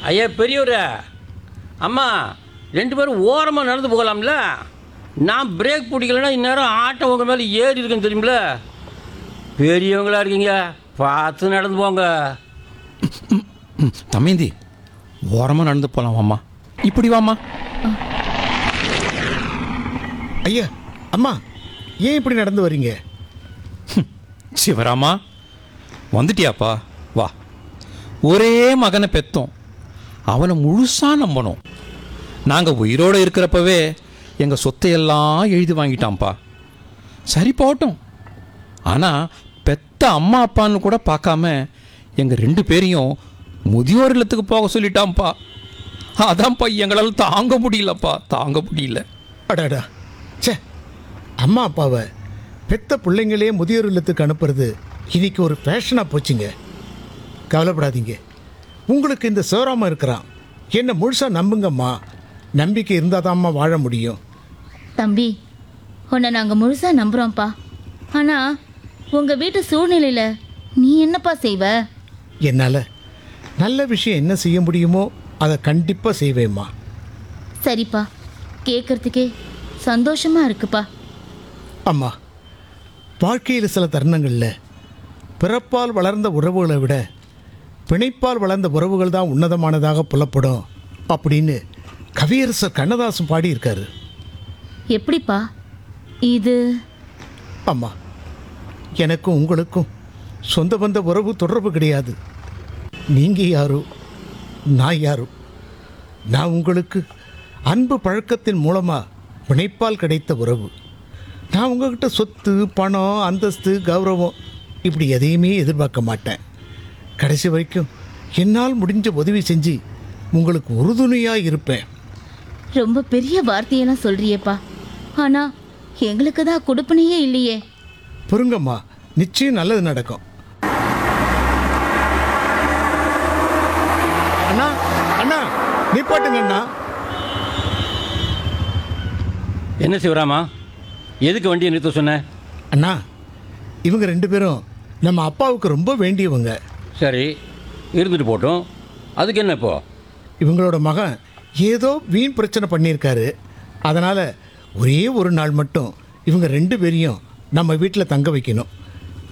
ஐயா பெரியவரே அம்மா ரெண்டு பேரும் ஓரமாக நடந்து போகலாம்ல நான் பிரேக் பிடிக்கலன்னா இந்நேரம் ஆட்டோ உங்கள் மேலே ஏறி இருக்குன்னு தெரியுமில பெரியவங்களா இருக்கீங்க பார்த்து நடந்து போங்க ம், தமேந்தி ஓரமாக நடந்து போகலாம் வாம்மா இப்படி வாம்மா ஐயா அம்மா ஏன் இப்படி நடந்து வர்றீங்க சிவராமா வந்துட்டியாப்பா வா ஒரே மகனை பெத்தோம் அவனை முழுசாக நம்பணும் நாங்கள் உயிரோடு இருக்கிறப்பவே எங்கள் சொத்தையெல்லாம் எழுதி வாங்கிட்டான்ப்பா சரி போகட்டும் ஆனால் பெத்த அம்மா அப்பான்னு கூட பார்க்காம எங்கள் ரெண்டு பேரையும் முதியோர் இல்லத்துக்கு போக சொல்லிட்டான்ப்பா அதான்ப்பா எங்களால் தாங்க முடியலப்பா தாங்க முடியல அடாடா ச்சே அம்மா அப்பாவை பெத்த பிள்ளைங்களே முதியோர் இல்லத்துக்கு அனுப்புறது இன்னைக்கு ஒரு ஃபேஷனாக போச்சுங்க கவலைப்படாதீங்க உங்களுக்கு இந்த சிவராம இருக்கிறான் என்னை முழுசாக நம்புங்கம்மா நம்பிக்கை இருந்தால் வாழ முடியும் தம்பி உன்னை நாங்கள் முழுசாக நம்புகிறோம்ப்பா ஆனால் உங்கள் வீட்டு சூழ்நிலையில் நீ என்னப்பா செய்வ என்னால் நல்ல விஷயம் என்ன செய்ய முடியுமோ அதை கண்டிப்பாக செய்வேம்மா சரிப்பா கேட்குறதுக்கே சந்தோஷமாக இருக்குப்பா அம்மா வாழ்க்கையில் சில தருணங்களில் பிறப்பால் வளர்ந்த உறவுகளை விட பிணைப்பால் வளர்ந்த உறவுகள் தான் உன்னதமானதாக புலப்படும் அப்படின்னு கவியரசர் கண்ணதாசன் பாடியிருக்காரு எப்படிப்பா இது அம்மா எனக்கும் உங்களுக்கும் சொந்த பந்த உறவு தொடர்பு கிடையாது நீங்கள் யாரோ நான் யாரோ நான் உங்களுக்கு அன்பு பழக்கத்தின் மூலமாக பிணைப்பால் கிடைத்த உறவு நான் உங்ககிட்ட சொத்து பணம் அந்தஸ்து கௌரவம் இப்படி எதையுமே எதிர்பார்க்க மாட்டேன் கடைசி வரைக்கும் என்னால் முடிஞ்ச உதவி செஞ்சு உங்களுக்கு உறுதுணையாக இருப்பேன் ரொம்ப பெரிய வார்த்தையெல்லாம் சொல்றியேப்பா ஆனால் எங்களுக்கு தான் கொடுப்பனையே இல்லையே பொறுங்கம்மா நிச்சயம் நல்லது நடக்கும் அண்ணா அண்ணா நிப்பாட்டுங்க அண்ணா என்ன சிவராமா எதுக்கு வண்டியை நிறுத்த சொன்னேன் அண்ணா இவங்க ரெண்டு பேரும் நம்ம அப்பாவுக்கு ரொம்ப வேண்டியவங்க சரி இருந்துட்டு போட்டும் அதுக்கு என்ன இப்போ இவங்களோட மகன் ஏதோ வீண் பிரச்சனை பண்ணியிருக்காரு அதனால் ஒரே ஒரு நாள் மட்டும் இவங்க ரெண்டு பேரையும் நம்ம வீட்டில் தங்க வைக்கணும்